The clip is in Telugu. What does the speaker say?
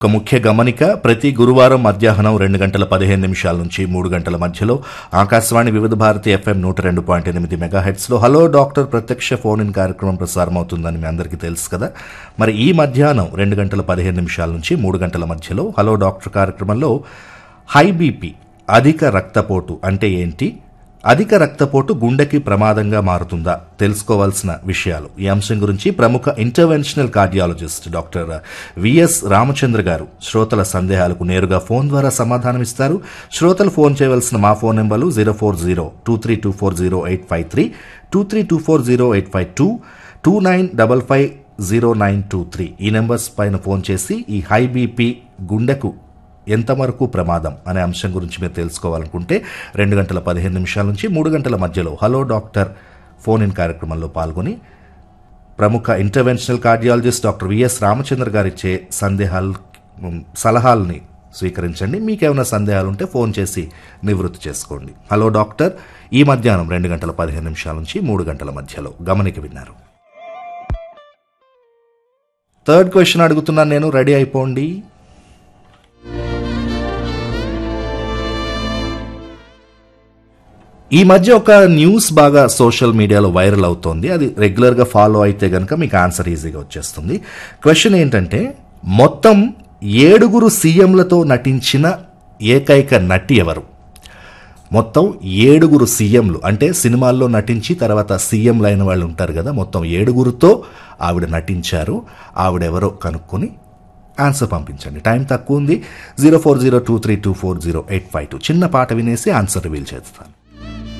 ఒక ముఖ్య గమనిక ప్రతి గురువారం మధ్యాహ్నం రెండు గంటల పదిహేను నిమిషాల నుంచి మూడు గంటల మధ్యలో ఆకాశవాణి వివిధ భారతి ఎఫ్ఎం నూట రెండు పాయింట్ ఎనిమిది మెగాహెట్స్లో హలో డాక్టర్ ప్రత్యక్ష ఫోన్ ఇన్ కార్యక్రమం ప్రసారం అవుతుందని మీ అందరికీ తెలుసు కదా మరి ఈ మధ్యాహ్నం రెండు గంటల పదిహేను నిమిషాల నుంచి మూడు గంటల మధ్యలో హలో డాక్టర్ కార్యక్రమంలో హై బీపీ అధిక రక్తపోటు అంటే ఏంటి అధిక రక్తపోటు గుండెకి ప్రమాదంగా మారుతుందా తెలుసుకోవాల్సిన విషయాలు ఈ అంశం గురించి ప్రముఖ interventional cardiologist doctor V S Ramachandra garu శ్రోతల సందేహాలకు నేరుగా ఫోన్ ద్వారా సమాధానమిస్తారు శ్రోతలు ఫోన్ చేయవలసిన మా ఫోన్ నెంబర్లు zero four zero two three two four zero eight five three two three two four zero eight five two two nine double five zero nine two three ఈ నెంబర్స్ పైన ఫోన్ చేసి ఈ హై బీపీ గుండెకు ఎంతవరకు ప్రమాదం అనే అంశం గురించి మీరు తెలుసుకోవాలనుకుంటే రెండు గంటల పదిహేను నిమిషాల నుంచి మూడు గంటల మధ్యలో హలో డాక్టర్ ఫోన్ ఇన్ కార్యక్రమంలో పాల్గొని ప్రముఖ interventional cardiologist doctor V S Ramachandra గారిచ్చే సందేహాలు సలహాలని స్వీకరించండి మీకేమైనా సందేహాలు ఉంటే ఫోన్ చేసి నివృత్తి చేసుకోండి హలో డాక్టర్ ఈ మధ్యాహ్నం రెండు గంటల పదిహేను నిమిషాల నుంచి మూడు గంటల మధ్యలో గమనిక విన్నారు థర్డ్ క్వశ్చన్ అడుగుతున్నాను నేను రెడీ అయిపోండి ఈ మధ్య ఒక న్యూస్ బాగా సోషల్ మీడియాలో వైరల్ అవుతోంది అది రెగ్యులర్గా ఫాలో అయితే కనుక మీకు ఆన్సర్ ఈజీగా వచ్చేస్తుంది క్వశ్చన్ ఏంటంటే మొత్తం ఏడుగురు సీఎంలతో నటించిన ఏకైక నటి ఎవరు మొత్తం ఏడుగురు సీఎంలు అంటే సినిమాల్లో నటించి తర్వాత సీఎంలు అయిన వాళ్ళు ఉంటారు కదా మొత్తం ఏడుగురుతో ఆవిడ నటించారు ఆవిడెవరో కనుక్కొని ఆన్సర్ పంపించండి టైం తక్కువ ఉంది zero four zero two three two four zero eight five two చిన్న పాట వినేసి ఆన్సర్ రివీల్ చేస్తాను